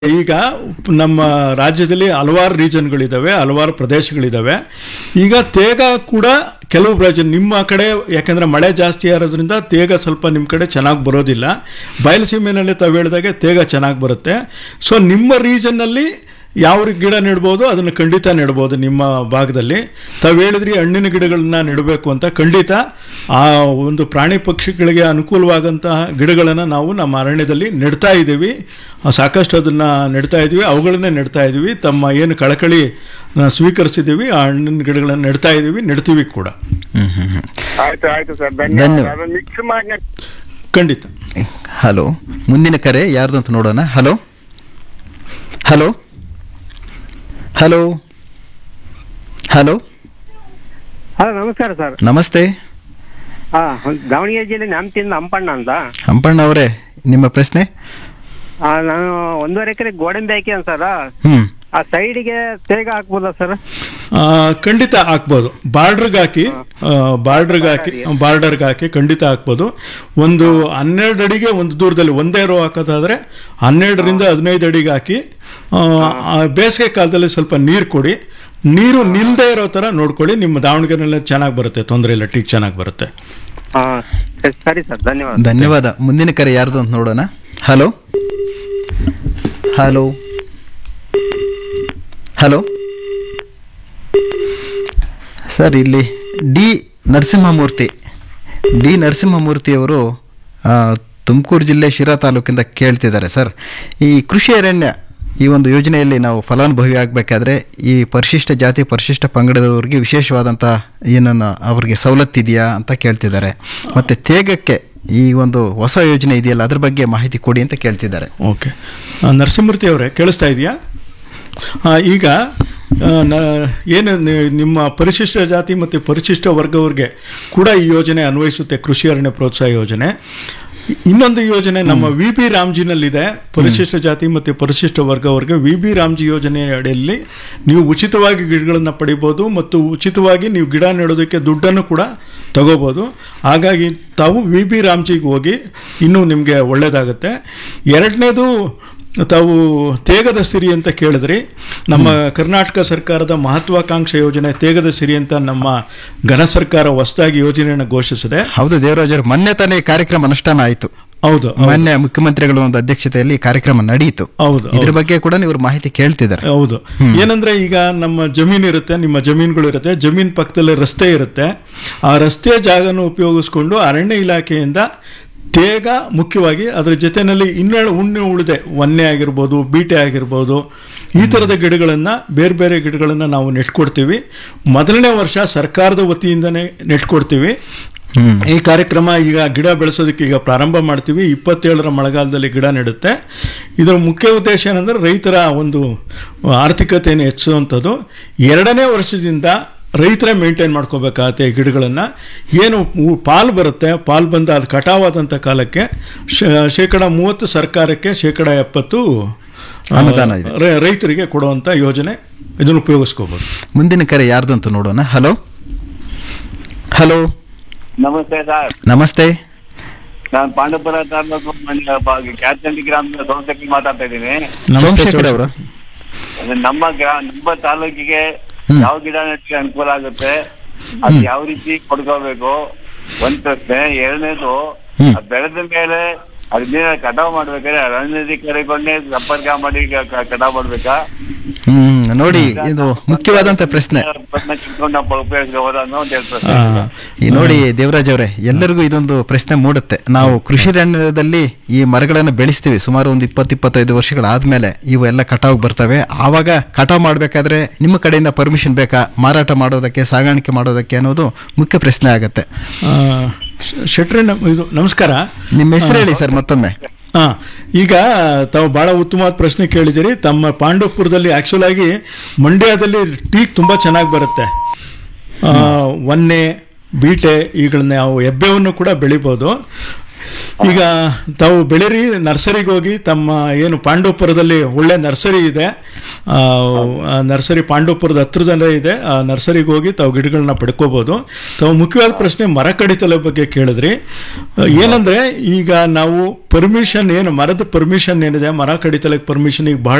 ಈಗ ನಮ್ಮ ರಾಜ್ಯದಲ್ಲಿ ಹಲವಾರು ರೀಜನ್ಗಳಿದ್ದಾವೆ ಹಲವಾರು ಪ್ರದೇಶಗಳಿದ್ದಾವೆ ಈಗ ತೇಗ ಕೂಡ ಕೆಲವು ಪ್ರದೇಶ ನಿಮ್ಮ ಕಡೆ ಯಾಕಂದರೆ ಮಳೆ ಜಾಸ್ತಿ ಇರೋದ್ರಿಂದ ತೇಗ ಸ್ವಲ್ಪ ನಿಮ್ಮ ಕಡೆ ಚೆನ್ನಾಗಿ ಬರೋದಿಲ್ಲ ಬಯಲುಸೀಮೆನಲ್ಲಿ ತಾವು ಹೇಳಿದಾಗೆ ತೇಗ ಚೆನ್ನಾಗಿ ಬರುತ್ತೆ ಸೊ ನಿಮ್ಮ ರೀಜನ್ನಲ್ಲಿ ಯಾವ ಗಿಡ ನೆಡ್ಬೋದು ಅದನ್ನು ಖಂಡಿತ ನೆಡ್ಬೋದು ನಿಮ್ಮ ಭಾಗದಲ್ಲಿ ತಾವು ಹೇಳಿದ್ರಿ ಹಣ್ಣಿನ ಗಿಡಗಳನ್ನ ನೆಡಬೇಕು ಅಂತ ಖಂಡಿತ ಆ ಒಂದು ಪ್ರಾಣಿ ಪಕ್ಷಿಗಳಿಗೆ ಅನುಕೂಲವಾದಂತಹ ಗಿಡಗಳನ್ನು ನಾವು ನಮ್ಮ ಅರಣ್ಯದಲ್ಲಿ ನೆಡ್ತಾ ಇದ್ದೀವಿ ಆ, ಸಾಕಷ್ಟು ಅದನ್ನು ನೆಡ್ತಾ ಇದ್ದೀವಿ ಅವುಗಳನ್ನೇ ನೆಡ್ತಾ ಇದ್ದೀವಿ ತಮ್ಮ ಏನು ಕಳಕಳಿ ಆ, ಸ್ವೀಕರಿಸಿದ್ದೀವಿ ಆ ಹಣ್ಣಿನ ಗಿಡಗಳನ್ನು ನೆಡ್ತಾ ಇದ್ದೀವಿ ನೆಡ್ತೀವಿ ಕೂಡ ಹ್ಮ್ ಹ್ಮ್ ಹ್ಮ್ ಆಯ್ತು ಆಯ್ತು ಸರ್ ಧನ್ಯವಾದ ಧನ್ಯವಾದ. ಅದನ್ನ ಮಿಕ್ಸ್ ಮಾಡಿ ಖಂಡಿತ ಹಲೋ ಮುಂದಿನ ಕರೆ ಯಾರ್ದು ಅಂತ ನೋಡೋಣ hello hello hello hello hello ನಮಸ್ಕಾರ ಸರ್ ನಮಸ್ತೆ ಹಾ ದಾವಣಗೆರೆ ಜಿಲ್ಲೆ ನ್ಯಾಮತಿಯಿಂದ ಹಂಪಣ್ಣ ಅಂತ ಹಂಪಣ್ಣ ಅವರೇ ನಿಮ್ಮ ಪ್ರಶ್ನೆ ಆ, ನಾನು ಒಂದೂವರೆ ಎಕರೆ ಗೋಡಂಬಿ ಹಾಕಿದೆ ಸರ್ ಹ್ಮ್ ಆ ಸೈಡಿಗೆ ತೇಗ ಹಾಕ್ಬೋದಾ ಸರ್ ಆ, ಖಂಡಿತ ಹಾಕ್ಬೋದು ಬಾರ್ಡ್ರಿಗೆ ಹಾಕಿ ಬಾರ್ಡ್ರಿಗೆ ಹಾಕಿ ಬಾರ್ಡರ್ಗೆ ಹಾಕಿ ಖಂಡಿತ ಹಾಕ್ಬೋದು ಒಂದು ಹನ್ನೆರಡು ಅಡಿಗೆ ಒಂದು ದೂರದಲ್ಲಿ ಒಂದೇ ರೋ ಹಾಕೋದಾದ್ರೆ ಹನ್ನೆರಡರಿಂದ ಹದಿನೈದು ಅಡಿಗೆ ಹಾಕಿ ಆ, ಆ ಬೇಸಿಗೆ ಕಾಲದಲ್ಲಿ ಸ್ವಲ್ಪ ನೀರು ಕೊಡಿ ನೀರು ನಿಲ್ಲದೆ ಇರೋ ಥರ ನೋಡ್ಕೊಳ್ಳಿ ನಿಮ್ಮ ದಾವಣಗೆರೆಲ್ಲ ಚೆನ್ನಾಗಿ ಬರುತ್ತೆ ತೊಂದರೆ ಇಲ್ಲ ಟೀಕ್ ಚೆನ್ನಾಗಿ ಬರುತ್ತೆ ಹಾ ಸರಿ ಸರ್ ಧನ್ಯವಾದ ಧನ್ಯವಾದ ಮುಂದಿನ ಕರೆ ಯಾರ್ದು ಅಂತ ನೋಡೋಣ ಹಲೋ ಹಲೋ ಹಲೋ ಸರ್ ಇಲ್ಲಿ ಡಿ ನರಸಿಂಹಮೂರ್ತಿ ಡಿ ನರಸಿಂಹಮೂರ್ತಿಯವರು ಆ, ತುಮಕೂರು ಜಿಲ್ಲೆ ಶಿರಾ ತಾಲೂಕಿಂದ ಕೇಳ್ತಿದ್ದಾರೆ ಸರ್ ಈ ಕೃಷಿ ಅರಣ್ಯ ಈ ಒಂದು ಯೋಜನೆಯಲ್ಲಿ ನಾವು ಫಲಾನುಭವಿ ಆಗಬೇಕಾದ್ರೆ ಈ ಪರಿಶಿಷ್ಟ ಜಾತಿ ಪರಿಶಿಷ್ಟ ಪಂಗಡದವರಿಗೆ ವಿಶೇಷವಾದಂಥ ಏನನ್ನ ಅವರಿಗೆ ಸವಲತ್ತಿದೆಯಾ ಅಂತ ಕೇಳ್ತಿದ್ದಾರೆ ಮತ್ತು ತೇಗಕ್ಕೆ ಈ ಒಂದು ಹೊಸ ಯೋಜನೆ ಇದೆಯಲ್ಲ ಅದ್ರ ಬಗ್ಗೆ ಮಾಹಿತಿ ಕೊಡಿ ಅಂತ ಕೇಳ್ತಿದ್ದಾರೆ ಓಕೆ ಆ, ನರಸಿಂಹಮೂರ್ತಿ ಅವರೇ ಕೇಳಿಸ್ತಾ ಇದೆಯಾ ಆ, ಈಗ ಆ, ನ- ಏನು ನಿ- ನಿಮ್ಮ ಪರಿಶಿಷ್ಟ ಜಾತಿ ಮತ್ತು ಪರಿಶಿಷ್ಟ ವರ್ಗವರಿಗೆ ಕೂಡ ಈ ಯೋಜನೆ ಅನ್ವಯಿಸುತ್ತೆ ಕೃಷಿ ಅರಣ್ಯ ಪ್ರೋತ್ಸಾಹ ಯೋಜನೆ ಇನ್ನೊಂದು ಯೋಜನೆ ನಮ್ಮ ವಿ ಬಿ ರಾಮ್ಜಿನಲ್ಲಿದೆ ಪರಿಶಿಷ್ಟ ಜಾತಿ ಮತ್ತು ಪರಿಶಿಷ್ಟ ವರ್ಗವರ್ಗ ವಿ ಬಿ ರಾಮ್ಜಿ ಯೋಜನೆ ಅಡಿಯಲ್ಲಿ ನೀವು ಉಚಿತವಾಗಿ ಗಿಡಗಳನ್ನು ಪಡಿಬೋದು ಮತ್ತು ಉಚಿತವಾಗಿ ನೀವು ಗಿಡ ನೆಡೋದಕ್ಕೆ ದುಡ್ಡನ್ನು ಕೂಡ ತಗೋಬೋದು ಹಾಗಾಗಿ ತಾವು ವಿ ಬಿ ರಾಮ್ಜಿಗೆ ಹೋಗಿ ಇನ್ನೂ ನಿಮಗೆ ಒಳ್ಳೆಯದಾಗುತ್ತೆ ಎರಡನೇದು ತಾವು ತೇಗದ ಸಿರಿ ಅಂತ ಕೇಳಿದ್ರಿ ನಮ್ಮ ಕರ್ನಾಟಕ ಸರ್ಕಾರದ ಮಹತ್ವಾಕಾಂಕ್ಷೆ ಯೋಜನೆ ತೇಗದ ಸಿರಿ ಅಂತ ನಮ್ಮ ಘನ ಸರ್ಕಾರ ಹೊಸದಾಗಿ ಯೋಜನೆಯನ್ನು ಘೋಷಿಸಿದೆ ಹೌದು ದೇವರಾಜರು ಮೊನ್ನೆ ತಾನೇ ಈ ಕಾರ್ಯಕ್ರಮ ಅನುಷ್ಠಾನ ಆಯಿತು ಹೌದು ಹೌದು. ಮೊನ್ನೆ ಮುಖ್ಯಮಂತ್ರಿಗಳ ಒಂದು ಅಧ್ಯಕ್ಷತೆಯಲ್ಲಿ ಈ ಕಾರ್ಯಕ್ರಮ ನಡೆಯಿತು ಹೌದು ಇದ್ರ ಹೌದು. ಬಗ್ಗೆ ಕೂಡ ನೀವು ಮಾಹಿತಿ ಕೇಳ್ತಿದ್ದಾರೆ ಹೌದು ಏನಂದ್ರೆ ಈಗ ನಮ್ಮ ಜಮೀನು ಇರುತ್ತೆ ನಿಮ್ಮ ಜಮೀನುಗಳು ಇರುತ್ತೆ ಜಮೀನ್ ಪಕ್ಕದಲ್ಲಿ ರಸ್ತೆ ಇರುತ್ತೆ ಆ ರಸ್ತೆ ಜಾಗನ ಉಪಯೋಗಿಸ್ಕೊಂಡು ಅರಣ್ಯ ಇಲಾಖೆಯಿಂದ ತೇಗ ಮುಖ್ಯವಾಗಿ ಅದರ ಜೊತೆಯಲ್ಲಿ ಇನ್ನೆರಡು ಉಣ್ಣೆ ಉಳಿದೆ ವನ್ನೆ ಆಗಿರ್ಬೋದು ಬೀಟೆ ಆಗಿರ್ಬೋದು ಈ ಥರದ ಗಿಡಗಳನ್ನು ಬೇರೆ ಬೇರೆ ಗಿಡಗಳನ್ನು ನಾವು ನೆಟ್ಕೊಡ್ತೀವಿ ಮೊದಲನೇ ವರ್ಷ ಸರ್ಕಾರದ ವತಿಯಿಂದನೇ ನೆಟ್ಕೊಡ್ತೀವಿ ಹ್ಮ್ ಈ ಕಾರ್ಯಕ್ರಮ ಈಗ ಗಿಡ ಬೆಳೆಸೋದಕ್ಕೆ ಈಗ ಪ್ರಾರಂಭ ಮಾಡ್ತೀವಿ ಇಪ್ಪತ್ತೇಳರ ಮಳೆಗಾಲದಲ್ಲಿ ಗಿಡ ನೆಡುತ್ತೆ ಇದರ ಮುಖ್ಯ ಉದ್ದೇಶ ಏನಂದ್ರೆ ರೈತರ ಒಂದು ಆರ್ಥಿಕತೆಯನ್ನು ಹೆಚ್ಚಿಸುವಂಥದ್ದು ಎರಡನೇ ವರ್ಷದಿಂದ ರೈತರೇ ಮೇಂಟೈನ್ ಮಾಡ್ಕೋಬೇಕಾಗತ್ತೆ ಈ ಗಿಡಗಳನ್ನು ಏನು ಹೂ- ಪಾಲು ಬರುತ್ತೆ ಪಾಲು ಬಂದ ಅದು ಕಟಾವಾದಂಥ ಕಾಲಕ್ಕೆ ಶ- ಶೇಕಡ ಮೂವತ್ತು ಸರ್ಕಾರಕ್ಕೆ ಶೇಕಡ ಎಪ್ಪತ್ತು ಆ, ಅನುದಾನ ಇದೆ. ರೈ- ರೈತರಿಗೆ ಕೊಡುವಂಥ ಯೋಜನೆ ಇದನ್ನು ಉಪಯೋಗಿಸ್ಕೋಬೋದು ಮುಂದಿನ ಕರೆ ಯಾರ್ದು ಅಂತ ನೋಡೋಣ ಹಲೋ ಹಲೋ ನಮಸ್ತೆ ಸರ್ ನಮಸ್ತೆ ನಾನು ಪಾಂಡವಪುರ ತಾಲೂಕು ಕ್ಯಾಚಂಡಿ ಗ್ರಾಮದ ಸೋಮಶೇಖರ್ ಮಾತಾಡ್ತಾ ಇದ್ದೀನಿ ನಮಸ್ತೆ ಸೋಮಶೇಖರ್ ಅವರು ಅದು ನಮ್ಮ ಗ್ರಾ ನಮ್ಮ ತಾಲೂಕಿಗೆ ಹ್ಮ್. ಯಾವ ಗಿಡ ನೆಟ್ರೆ ಅನುಕೂಲ ಆಗುತ್ತೆ ಅದು ಯಾವ ರೀತಿ ಕೊಡ್ಕೋಬೇಕು ಒಂದ್ ಪ್ರಶ್ನೆ ಎರಡನೇದು ಹ್ಮ್. ಅದ್ ಬೆಳೆದ ಮೇಲೆ ಅದನ್ನೇ ಕಟಾವ್ ಮಾಡ್ಬೇಕಾದ್ರೆ ಅರಣ್ಯಾಧಿಕಾರಿಗಳನ್ನೇ ಸಂಪರ್ಕ ಮಾಡಿ ಕ- ಕ- ಕಟಾವ್ ಮಾಡ್ಬೇಕಾ ಹ್ಮ್ ನೋಡಿ ಇದು ಮುಖ್ಯವಾದಂತ ಪ್ರಶ್ನೆ ಪ್ರಶ್ನೆ ಕಿತ್ಕೊಂಡು ನಾವು ಉಪಯೋಗಿಸಬಹುದಾ ಅನ್ನೋ ಒಂದು ಎರಡು ಪ್ರಶ್ನೆ ಆ, ಇದೆ. ಈ ನೋಡಿ ದೇವರಾಜ್ ಅವರೇ ಎಲ್ಲರಿಗೂ ಇದೊಂದು ಪ್ರಶ್ನೆ ಮೂಡುತ್ತೆ ನಾವು ಕೃಷಿ ಅರಣ್ಯದಲ್ಲಿ ಈ ಮರಗಳನ್ನು ಬೆಳೆಸ್ತೀವಿ ಸುಮಾರು ಒಂದು ಇಪ್ಪತ್ತು ಇಪ್ಪತ್ತೈದು ವರ್ಷಗಳಾದ್ಮೇಲೆ ಇವು ಎಲ್ಲ ಕಟಾವ್ ಬರ್ತವೆ ಆವಾಗ ಕಟಾವ್ ಮಾಡಬೇಕಾದ್ರೆ ನಿಮ್ಮ ಕಡೆಯಿಂದ ಪರ್ಮಿಷನ್ ಬೇಕಾ ಮಾರಾಟ ಮಾಡೋದಕ್ಕೆ ಸಾಗಾಣಿಕೆ ಮಾಡೋದಕ್ಕೆ ಅನ್ನೋದು ಮುಖ್ಯ ಪ್ರಶ್ನೆ ಆಗತ್ತೆ ಆ, ಶ- ಶೆಟ್ರೆ ನಮ್- ಇದು ನಮಸ್ಕಾರ ನಿಮ್ಮ ಹೆಸರು ಹೇಳಿ ಸರ್ ಮತ್ತೊಮ್ಮೆ ಹಾ ಈಗ ತಾವು ಬಹಳ ಉತ್ತಮವಾದ ಪ್ರಶ್ನೆ ಕೇಳಿದಿರಿ ತಮ್ಮ ಪಾಂಡವಪುರದಲ್ಲಿ ಆಕ್ಚುಲ್ ಆಗಿ ಮಂಡ್ಯದಲ್ಲಿ ಟೀಕ್ ತುಂಬಾ ಚೆನ್ನಾಗಿ ಬರುತ್ತೆ ಆ, ವನ್ನೆ ಬೀಟೆ ಈಗಳನ್ನ ನಾವು ಎಬ್ಬೆವನ್ನು ಕೂಡ ಬೆಳಿಬೋದು ಈಗ ತಾವು ಬೆಳೇರಿ ನರ್ಸರಿಗೆ ಹೋಗಿ ತಮ್ಮ ಏನು ಪಾಂಡವಪುರದಲ್ಲಿ ಒಳ್ಳೆ ನರ್ಸರಿ ಇದೆ ಆ, ಆ ನರ್ಸರಿ ಪಾಂಡವಪುರದ ಹತ್ರದಲ್ಲೇ ಇದೆ ಆ ನರ್ಸರಿಗೆ ಹೋಗಿ ತಾವು ಗಿಡಗಳನ್ನ ಪಡ್ಕೋಬಹುದು ತಾವು ಮುಖ್ಯವಾದ ಪ್ರಶ್ನೆ ಮರ ಕಡಿತಲ ಬಗ್ಗೆ ಕೇಳಿದ್ರಿ ಆ, ಏನಂದ್ರೆ ಈಗ ನಾವು ಪರ್ಮಿಷನ್ ಏನು ಮರದ ಪರ್ಮಿಷನ್ ಏನಿದೆ ಮರ ಕಡಿತಲಕ್ಕೆ ಪರ್ಮಿಷನ್ ಈಗ ಬಹಳ